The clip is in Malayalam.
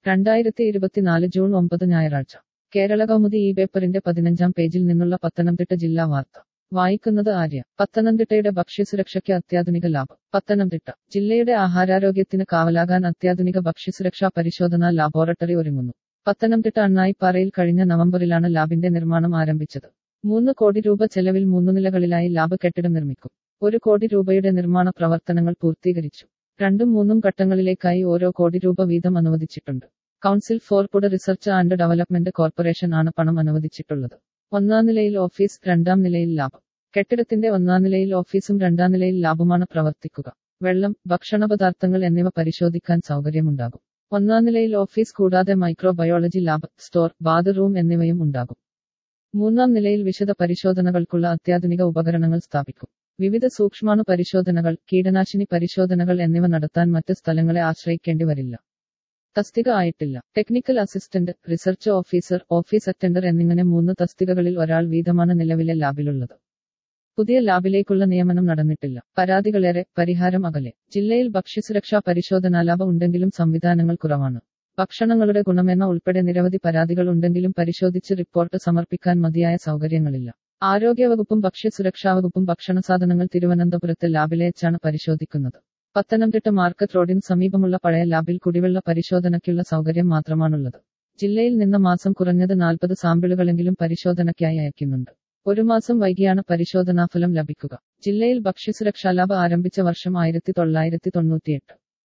രണ്ടായിരത്തി ഇരുപത്തിനാല് ജൂൺ ഒമ്പത് ഞായറാഴ്ച കേരള കൗമുദി ഈ പേപ്പറിന്റെ പതിനഞ്ചാം പേജിൽ നിന്നുള്ള പത്തനംതിട്ട ജില്ലാ വാർത്ത വായിക്കുന്നത് ആര്യ പത്തനംതിട്ടയുടെ ഭക്ഷ്യസുരക്ഷയ്ക്ക് അത്യാധുനിക ലാബ് പത്തനംതിട്ട ജില്ലയുടെ ആഹാരാരോഗ്യത്തിന് കാവലാകാൻ അത്യാധുനിക ഭക്ഷ്യസുരക്ഷാ പരിശോധനാ ലാബോറട്ടറി ഒരുങ്ങുന്നു പത്തനംതിട്ട അണ്ണായിപ്പാറയിൽ കഴിഞ്ഞ നവംബറിലാണ് ലാബിന്റെ നിർമ്മാണം ആരംഭിച്ചത് മൂന്ന് കോടി രൂപ ചെലവിൽ മൂന്നു നിലകളിലായി ലാബ് കെട്ടിടം നിർമ്മിക്കും ഒരു കോടി രൂപയുടെ നിർമ്മാണ പ്രവർത്തനങ്ങൾ പൂർത്തീകരിച്ചു രണ്ടും മൂന്നും ഘട്ടങ്ങളിലേക്കായി ഓരോ കോടി രൂപ വീതം അനുവദിച്ചിട്ടുണ്ട് council for food research and development corporation ആണ് പണം അനുവദിച്ചിട്ടുള്ളത് ഒന്നാം നിലയിൽ ഓഫീസ് രണ്ടാം നിലയിൽ ലാബ് കെട്ടിടത്തിന്റെ ഒന്നാം നിലയിൽ ഓഫീസും രണ്ടാം നിലയിൽ ലാബുമാണ് പ്രവർത്തിക്കുക വെള്ളം ഭക്ഷണപദാർത്ഥങ്ങൾ എന്നിവ പരിശോധിക്കാൻ സൗകര്യമുണ്ടാകും ഒന്നാം നിലയിൽ ഓഫീസ് കൂടാതെ മൈക്രോബയോളജി ലാബ് സ്റ്റോർ ബാത്റൂം എന്നിവയും ഉണ്ടാകും മൂന്നാം നിലയിൽ വിശദ പരിശോധനകൾക്കുള്ള അത്യാധുനിക ഉപകരണങ്ങൾ സ്ഥാപിക്കും വിവിധ സൂക്ഷ്മാണു പരിശോധനകൾ കീടനാശിനി പരിശോധനകൾ എന്നിവ നടത്താൻ മറ്റ് സ്ഥലങ്ങളെ ആശ്രയിക്കേണ്ടി വരില്ല തസ്തിക ആയിട്ടില്ല technical assistant research officer office attender എന്നിങ്ങനെ മൂന്ന് തസ്തികകളിൽ ഒരാൾ വീതമാണ് നിലവിലെ ലാബിലുള്ളത് പുതിയ ലാബിലേക്കുള്ള നിയമനം നടന്നിട്ടില്ല പരാതികളേറെ പരിഹാരം അകലെ ജില്ലയിൽ ഭക്ഷ്യസുരക്ഷാ പരിശോധനാ ലാബ് ഉണ്ടെങ്കിലും സംവിധാനങ്ങൾ കുറവാണ് ഭക്ഷണങ്ങളുടെ ഗുണമെന്ന ഉൾപ്പെടെ നിരവധി പരാതികൾ ഉണ്ടെങ്കിലും പരിശോധിച്ച് റിപ്പോർട്ട് സമർപ്പിക്കാൻ മതിയായ സൗകര്യങ്ങളില്ല ആരോഗ്യവകുപ്പും ഭക്ഷ്യസുരക്ഷാ വകുപ്പും ഭക്ഷണ സാധനങ്ങൾ തിരുവനന്തപുരത്തെ ലാബിലേച്ചാണ് പരിശോധിക്കുന്നത് പത്തനംതിട്ട മാർക്കറ്റ് റോഡിന് സമീപമുള്ള പഴയ ലാബിൽ കുടിവെള്ള പരിശോധനയ്ക്കുള്ള സൗകര്യം മാത്രമാണുള്ളത് ജില്ലയിൽ നിന്ന് മാസം കുറഞ്ഞത് നാൽപ്പത് സാമ്പിളുകളെങ്കിലും പരിശോധനയ്ക്കായി അയക്കുന്നുണ്ട് ഒരു മാസം വൈകിയാണ് പരിശോധനാഫലം ലഭിക്കുക ജില്ലയിൽ ഭക്ഷ്യസുരക്ഷാ ലാബ് ആരംഭിച്ച വർഷം ആയിരത്തി തൊള്ളായിരത്തി തൊണ്ണൂറ്റിയെട്ട്